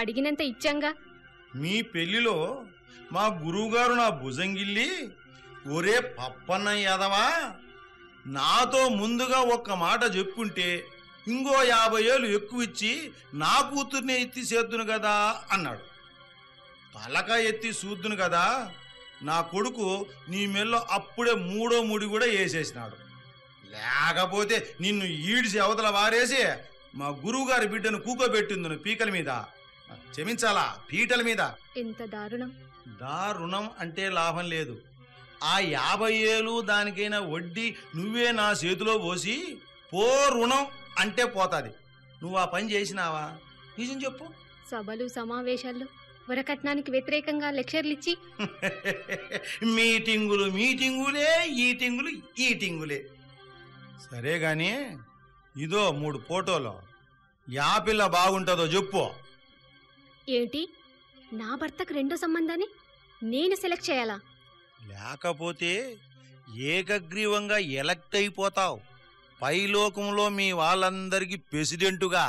అడిగినంత ఇచ్చాంగా మీ పెళ్లిలో మా గురువుగారు నా భుజంగిల్లి ఒరే పప్పన్న యాదవా నాతో ముందుగా ఒక్క మాట చెప్పుంటే ఇంకో యాభై ఏళ్ళు ఎక్కువ ఇచ్చి నా కూతుర్ని ఎత్తి చేద్దును కదా అన్నాడు తలక ఎత్తి చూద్దును కదా నా కొడుకు నీ మెల్లో అప్పుడే మూడో ముడి కూడా వేసేసినాడు లేకపోతే నిన్ను ఈడ్చి అవతల వారేసి మా గురువుగారి బిడ్డను కూకోబెట్టిందును పీకల మీద క్షమించాలా పీటల మీద ఎంత దారుణం దారుణం అంటే లాభం లేదు ఆ యాభై ఏళ్ళు దానికైనా వడ్డీ నువ్వే నా చేతిలో పోసి పో రుణం అంటే పోతాది నువ్వు ఆ పని చేసినావా నిజం చెప్పు సభలు సమావేశాల్లో వరకట్నానికి వ్యతిరేకంగా లెక్చర్లు ఇచ్చి మీటింగులు మీటింగులే ఈటింగులు ఈటింగులే సరే గాని ఇదో మూడు ఫోటోలు యా పిల్ల బాగుంటుందో చెప్పు ఏంటి నా భర్తకు రెండో సంబంధాన్ని నేను సెలెక్ట్ చేయాలా లేకపోతే ఏకగ్రీవంగా ఎలక్ట్ అయిపోతావు పైలోకంలో మీ వాళ్ళందరికీ ప్రెసిడెంటుగా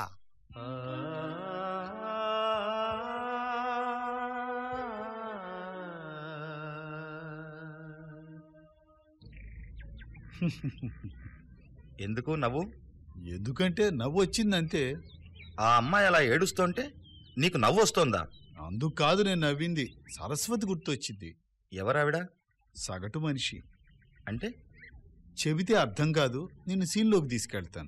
ఎందుకు నవ్వు ఎందుకంటే నవ్వు వచ్చిందంతే ఆ అమ్మాయి అలా ఏడుస్తుంటే నీకు నవ్వు వస్తోందా అందుకు కాదు నేను నవ్వింది సరస్వతి గుర్తొచ్చింది ఎవరావిడ సగటు మనిషి అంటే చెబితే అర్థం కాదు నిన్ను సీన్లోకి తీసుకెళ్తాను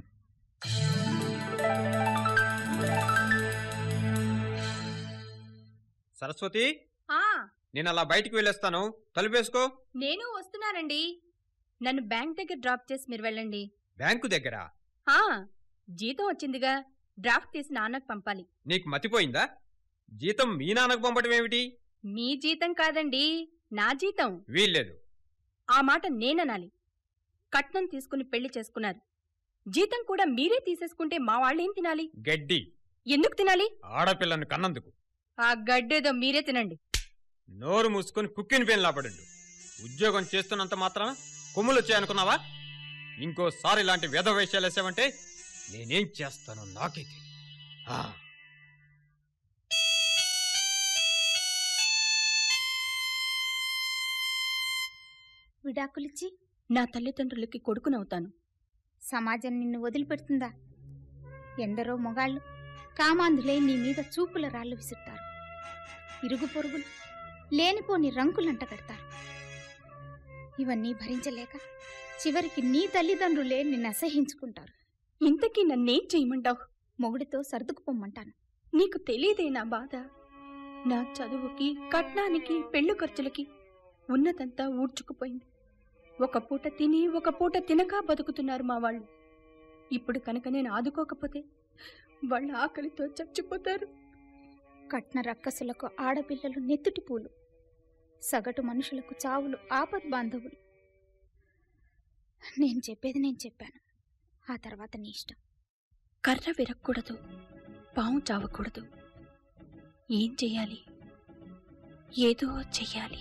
సరస్వతి ఆ నేను అలా బయటికి వెళ్ళొస్తాను తలుపేసుకో నేను వస్తున్నానండి నన్ను బ్యాంక్ దగ్గర డ్రాప్ చేసి మీరు వెళ్ళండి బ్యాంకు దగ్గర ఆ జీతం వచ్చిందిగా డ్రాఫ్ట్ తీసి నాన్నకు పంపాలి నీకు మతిపోయిందా జీతం మీ నాన్నకు పంపటం ఏమిటి మీ జీతం కాదండి నా జీతం వీల్లేదు ఆ మాట నేననాలి కట్నం తీసుకుని పెళ్లి చేసుకున్నారు జీతం కూడా మీరే తీసేసుకుంటే మా వాళ్ళేం తినాలి గడ్డి ఎందుకు తినాలి ఆడపిల్లను కన్నందుకు ఆ గడ్డేదో మీరే తినండి నోరు మూసుకొని కుక్కిన పేను లాపడండు ఉద్యోగం చేస్తున్నంత మాత్రాన కొమ్ములు వచ్చాయనుకున్నావా ఇంకోసారి ఇలాంటి వేద వేషాలు వేసావంటే నేనేం చేస్తానో నాకే తెలియదు. ఆ విడాకులిచ్చి నా తల్లిదండ్రులకి కొడుకునవుతాను సమాజం నిన్ను వదిలిపెడుతుందా ఎందరో మొగాళ్ళు కామాంధులై నీ మీద చూపుల రాళ్ళు విసురుతారు ఇరుగు పొరుగులు లేనిపోని రంకులంట కడతారు ఇవన్నీ భరించలేక చివరికి నీ తల్లిదండ్రులే నిన్ను అసహించుకుంటారు ఇంతకీ నన్నేం చేయమంటావు మొగుడితో సర్దుకుపోమ్మంటాను నీకు తెలియదే నా బాధ నా చదువుకి కట్నానికి పెళ్లి ఖర్చులకి ఉన్నదంతా ఊడ్చుకుపోయింది ఒక పూట తిని ఒక పూట తినక బతుకుతున్నారు మా వాళ్ళు ఇప్పుడు కనుక నేను ఆదుకోకపోతే వాళ్ళ ఆకలితో చచ్చిపోతారు కట్న రక్కసులకు ఆడపిల్లలు నెత్తుటి పూలు సగటు మనుషులకు చావులు ఆపద్ బాంధవులు నేను చెప్పేది నేను చెప్పాను ఆ తర్వాత నీ ఇష్టం కర్ర విరక్కూడదు పాము చావకూడదు ఏం చెయ్యాలి ఏదో చెయ్యాలి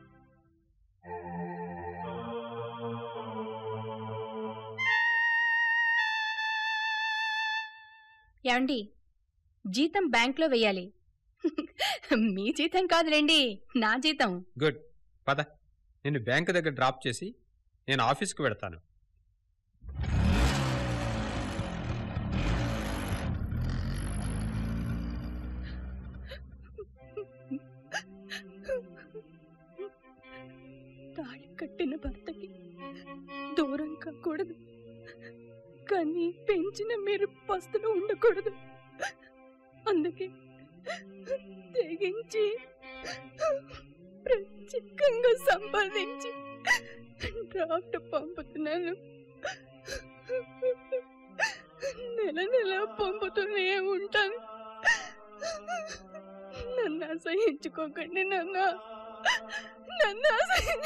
యాండి జీతం బ్యాంక్లో వెయ్యాలి మీ జీతం కాదులేండి నా జీతం గుడ్ పద నిన్ను బ్యాంకు దగ్గర డ్రాప్ చేసి నేను ఆఫీస్కి వెడతాను తాళి కట్టిన భర్తకి దూరం కాకూడదు కానీ పెంచిన మీరు పస్తులు ఉండకూడదు అందుకే తెగించి ప్రత్యేకంగా సంపాదించి డ్రాఫ్ట్ పంపుతున్నాను నెల నెల పంపుతూనే ఉంటాను నన్ను అసహించుకోకండి నాన్న నన్ను అసహించు